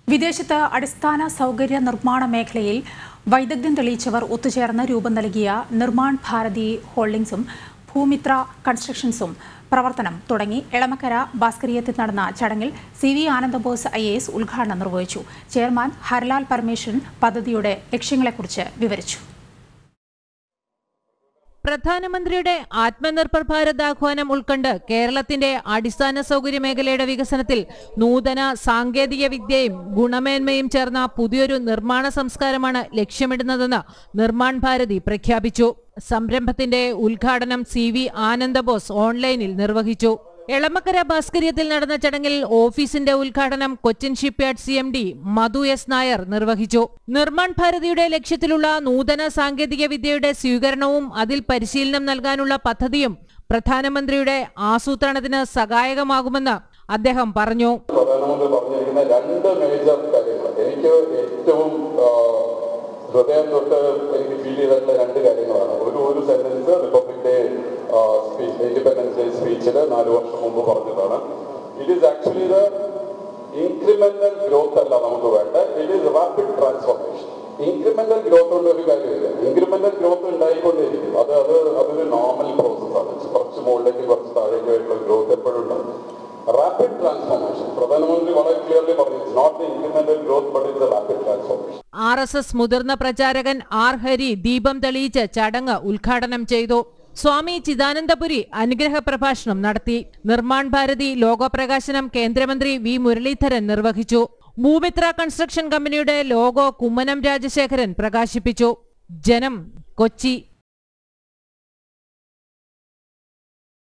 വിദേശത്ത് അടിസ്ഥാന സൗകര്യ നിർമ്മാണ മേഖലയിൽ വൈദഗ്ധ്യം തെളിയിച്ചവർ ഒത്തുചേർന്ന് രൂപം നൽകിയ നിർമ്മാൺ ഭാരതി ഹോൾഡിംഗ്സും ഭൂമിത്ര കൺസ്ട്രക്ഷൻസും പ്രവർത്തനം തുടങ്ങി എളമക്കര ഭാസ്കരീയത്തിൽ നടന്ന ചടങ്ങിൽ C V Ananda Bose I S ഉദ്ഘാടനം നിർവഹിച്ചു ചെയർമാൻ ഹർലാൽ പരമേശ്വരൻ പദ്ധതിയുടെ ലക്ഷ്യങ്ങളെക്കുറിച്ച് വിവരിച്ചു പ്രധാനമന്ത്രിയുടെ ആത്മനിർഭർ ഭാരത് ആഹ്വാനം ഉൾക്കൊണ്ട് കേരളത്തിന്റെ അടിസ്ഥാന സൗകര്യ മേഖലയുടെ വികസനത്തിൽ നൂതന സാങ്കേതിക വിദ്യയും ഗുണമേന്മയും ചേർന്ന പുതിയൊരു നിർമ്മാണ സംസ്കാരമാണ് ലക്ഷ്യമിടുന്നതെന്ന് നിർമ്മാൺ ഭാരതി പ്രഖ്യാപിച്ചു സംരംഭത്തിന്റെ ഉദ്ഘാടനം സി വി ആനന്ദബോസ് ഓൺലൈനിൽ നിർവഹിച്ചു എളമക്കര ഭാസ്കര്യത്തിൽ നടന്ന ചടങ്ങിൽ ഓഫീസിന്റെ ഉദ്ഘാടനം Cochin shipyard C M D Madhu S Nair നിർവഹിച്ചു നിർമ്മാൺ ഭാരതിയുടെ ലക്ഷ്യത്തിലുള്ള നൂതന സാങ്കേതിക വിദ്യയുടെ സ്വീകരണവും അതിൽ പരിശീലനം നൽകാനുള്ള പദ്ധതിയും പ്രധാനമന്ത്രിയുടെ ആസൂത്രണത്തിന് സഹായകമാകുമെന്ന് അദ്ദേഹം പറഞ്ഞു പ്രധാനമന്ത്രി പറഞ്ഞിരിക്കുന്ന രണ്ട് മേജർ കാര്യങ്ങൾ എനിക്ക് ഏറ്റവും ആ, ഹൃദയം തൊട്ട് എനിക്ക് ഫീൽ ചെയ്തിട്ടുള്ള രണ്ട് കാര്യങ്ങളാണ് ഒരു ഒരു sentence republic day speech independence day സ്പീച്ചിൽ നാല് വർഷം മുമ്പ് പറഞ്ഞതാണ് it is actually the incremental growth അല്ല നമുക്ക് വേണ്ട it is rapid transformation incremental growth കൊണ്ട് ഒരു കാര്യമില്ല ഇൻക്രിമെന്റൽ ഗ്രോത്ത് ഉണ്ടായിക്കൊണ്ടേയിരിക്കും അത് അത് അതൊരു നോർമൽ പ്രോസസ്സാണ് കുറച്ച് മുകളിലേക്ക് കുറച്ച് താഴേക്ക് ആയിട്ടുള്ള ഗ്രോത്ത് എപ്പോഴും ഉണ്ടാവും റാപ്പിഡ് ട്രാൻസ്ഫോർമേഷൻ പ്രധാനമന്ത്രി വളരെ ക്ലിയർലി പറഞ്ഞു it's not the incremental growth but it's rapid transformation R S S മുതിർന്ന പ്രചാരകൻ ആർ ഹരി ദീപം തെളിയിച്ച് ചടങ്ങ് ഉദ്ഘാടനം ചെയ്തു സ്വാമി ചിദാനന്ദപുരി അനുഗ്രഹ പ്രഭാഷണം നടത്തി നിർമ്മാൺ ഭാരതി ലോഗോ പ്രകാശനം കേന്ദ്രമന്ത്രി വി മുരളീധരൻ നിർവഹിച്ചു ഭൂമിത്ര കൺസ്ട്രക്ഷൻ കമ്പനിയുടെ ലോഗോ കുമ്മനം രാജശേഖരൻ പ്രകാശിപ്പിച്ചു ജനം കൊച്ചി